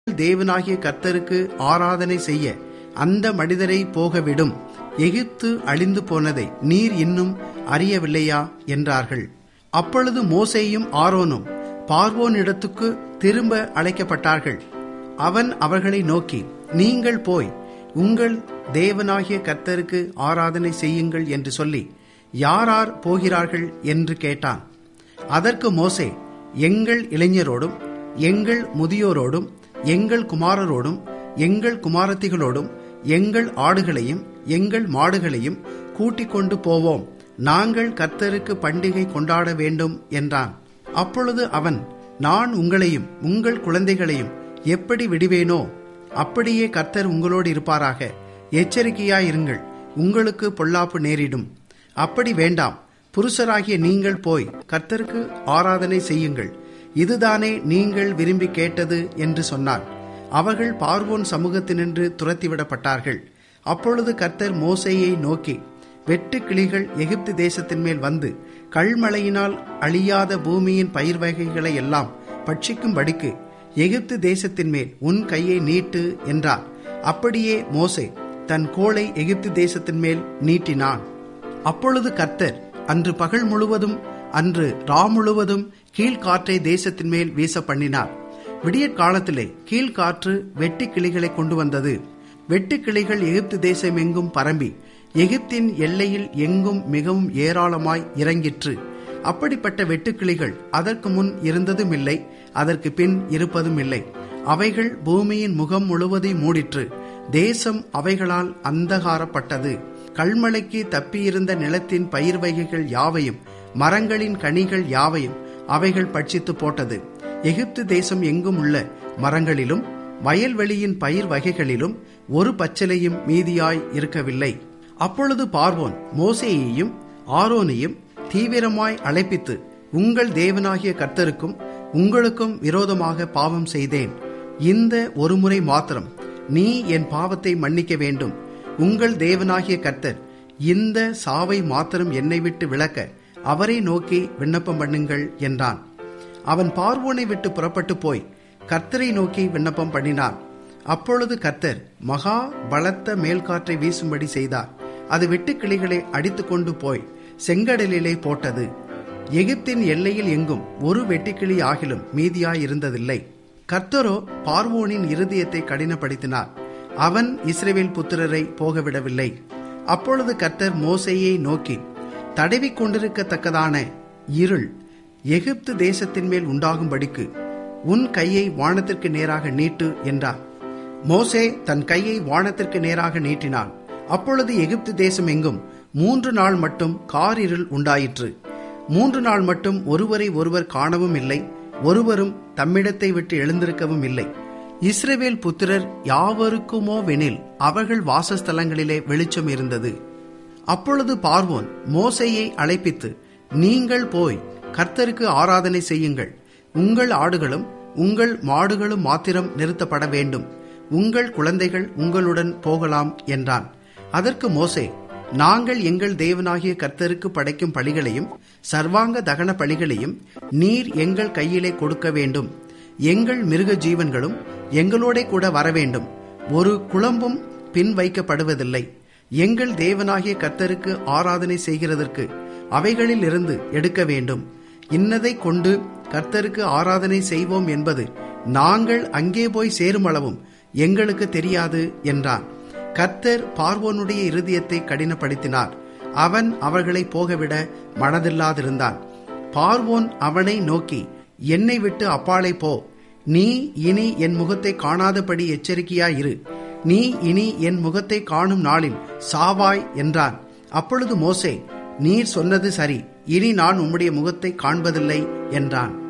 தேவனாகிய கர்த்தருக்கு ஆராதனை செய்ய அந்த மனிதரை போகவிடும் எகிப்து அழிந்து போனதை நீர் இன்னும் அறியவில்லையா என்றார்கள் அப்பொழுது மோசேயும் ஆரோனும் பார்வோனிடத்துக்கு திரும்ப அழைக்கப்பட்டார்கள் அவன் அவர்களை நோக்கி நீங்கள் போய் உங்கள் தேவனாகிய கர்த்தருக்கு ஆராதனை செய்யுங்கள் என்று சொல்லி யாரார் போகிறார்கள் என்று கேட்டான் அதற்கு மோசே எங்கள் இளைஞரோடும் எங்கள் முதியோரோடும் எங்கள் குமாரரோடும் எங்கள் குமாரத்திகளோடும் எங்கள் ஆடுகளையும் எங்கள் மாடுகளையும் கூட்டிக் கொண்டு போவோம் நாங்கள் கர்த்தருக்கு பண்டிகை கொண்டாட வேண்டும் என்றான் அப்பொழுது அவன் நான் உங்களையும் உங்கள் குழந்தைகளையும் எப்படி விடுவேனோ அப்படியே கர்த்தர் உங்களோடு இருப்பாராக எச்சரிக்கையாயிருங்கள் உங்களுக்கு பொல்லாப்பு நேரிடும் அப்படி வேண்டாம் புருஷராகிய நீங்கள் போய் கர்த்தருக்கு ஆராதனை செய்யுங்கள் இதுதானே நீங்கள் விரும்பி கேட்டது என்று சொன்னார் அவர்கள் பார்வோன் சமூகத்தினின்று துரத்திவிடப்பட்டார்கள் அப்பொழுது கர்த்தர் மோசையை நோக்கி வெட்டு கிளிகள் எகிப்து தேசத்தின் மேல் வந்து கல்மழையினால் அழியாத பூமியின் பயிர் வகைகளை எல்லாம் பட்சிக்கும்படிக்கு எகிப்து தேசத்தின் மேல் உன் கையை நீட்டு என்றார் அப்படியே மோசே தன் கோளை எகிப்து தேசத்தின் மேல் நீட்டினான் அப்பொழுது கர்த்தர் அன்று பகல் முழுவதும் அன்று ரா முழுவதும் கீழ்காற்றை தேசத்தின் மேல் வீச பண்ணினார் விடியற் காலத்திலே கீழ்காற்று வெட்டி கிளிகளை கொண்டு வந்தது வெட்டு கிளிகள் எகிப்து தேசம் எங்கும் பரம்பி எகிப்தின் எல்லையில் எங்கும் மிகவும் ஏராளமாய் இறங்கிற்று அப்படிப்பட்ட வெட்டுக்கிளிகள் அதற்கு முன் இருந்ததும் இல்லை அதற்கு பின் இருப்பதும் இல்லை அவைகள் பூமியின் முகம் முழுவதையும் மூடிற்று தேசம் அவைகளால் அந்தகாரப்பட்டது கல்மழைக்கு தப்பியிருந்த நிலத்தின் பயிர் வகைகள் யாவையும் மரங்களின் கனிகள் யாவையும் அவைகள் பட்சித்து போட்டது எகிப்து தேசம் எங்கும் உள்ள மரங்களிலும் வயல்வெளியின் பயிர் வகைகளிலும் ஒரு பச்சிலையும் மீதியாய் இருக்கவில்லை அப்பொழுது பார்வோன் மோசேயையும் ஆரோனையும் தீவிரமாய் அழைப்பித்து உங்கள் தேவனாகிய கர்த்தருக்கும் உங்களுக்கும் விரோதமாக பாவம் செய்தேன் இந்த ஒரு முறை மாத்திரம் நீ என் பாவத்தை மன்னிக்க வேண்டும் உங்கள் தேவனாகிய கர்த்தர் இந்த சாவை மாத்திரம் என்னை விட்டு விளக்க அவரை நோக்கி விண்ணப்பம் பண்ணுங்கள் என்றான் அவன் பார்வோனை விட்டு புறப்பட்டு போய் கர்த்தரை நோக்கி விண்ணப்பம் பண்ணினான் அப்பொழுது கர்த்தர் மகா பலத்த மேல்காற்றை வீசும்படி செய்தார் அது வெட்டுக்கிளிகளை அடித்து கொண்டு போய் செங்கடலிலே போட்டது எகிப்தின் எல்லையில் எங்கும் ஒரு வெட்டுக்கிளி ஆகிலும் மீதியாயிருந்ததில்லை கர்த்தரோ பார்வோனின் இருதயத்தை கடினப்படுத்தினார் அவன் இஸ்ரேவேல் புத்திரரை போகவிடவில்லை அப்பொழுது கர்த்தர் மோசையை நோக்கி தடவி கொண்டிருக்கத்தக்கதான இருள் எகிப்து தேசத்தின் மேல் உண்டாகும்படிக்கு உன் கையை வானத்திற்கு நேராக நீட்டு என்றார் மோசே தன் கையை வானத்திற்கு நேராக நீட்டினான் அப்பொழுது எகிப்து தேசம் எங்கும் மூன்று நாள் மட்டும் காரிருள் உண்டாயிற்று மூன்று நாள் மட்டும் ஒருவரை ஒருவர் காணவும் இல்லை ஒருவரும் தம்மிடத்தை விட்டு எழுந்திருக்கவும் இல்லை இஸ்ரேவேல் புத்திரர் யாவருக்குமோவெனில் அவர்கள் வாசஸ்தலங்களிலே வெளிச்சம் இருந்தது அப்பொழுது பார்வோன் மோசையை அழைப்பித்து நீங்கள் போய் கர்த்தருக்கு ஆராதனை செய்யுங்கள் உங்கள் ஆடுகளும் உங்கள் மாடுகளும் மாத்திரம் நிறுத்தப்பட வேண்டும் உங்கள் குழந்தைகள் உங்களுடன் போகலாம் என்றான் அதற்கு மோசே நாங்கள் எங்கள் தேவனாகிய கர்த்தருக்கு படைக்கும் பலிகளையும் சர்வாங்க தகன பலிகளையும் நீர் எங்கள் கையிலே கொடுக்க வேண்டும் எங்கள் மிருக ஜீவன்களும் எங்களோட கூட வர வேண்டும் ஒரு குழம்பும் பின் வைக்கப்படுவதில்லை எங்கள் தேவனாகிய கர்த்தருக்கு ஆராதனை செய்கிறதற்கு அவைகளில் இருந்து எடுக்க வேண்டும் இன்னதை கொண்டு கர்த்தருக்கு ஆராதனை செய்வோம் என்பது நாங்கள் அங்கே போய் சேரும் அளவும் எங்களுக்கு தெரியாது என்றான் கர்த்தர் பார்வோனுடைய இருதயத்தை கடினப்படுத்தினார் அவன் அவர்களை போகவிட மனதில்லாதிருந்தான் பார்வோன் அவனை நோக்கி என்னை விட்டு அப்பாலை போ நீ இனி என் முகத்தை காணாதபடி எச்சரிக்கையாயிரு நீ இனி என் முகத்தை காணும் நாளில் சாவாய் என்றான் அப்பொழுது மோசே நீர் சொன்னது சரி இனி நான் உம்முடைய முகத்தை காண்பதில்லை என்றான்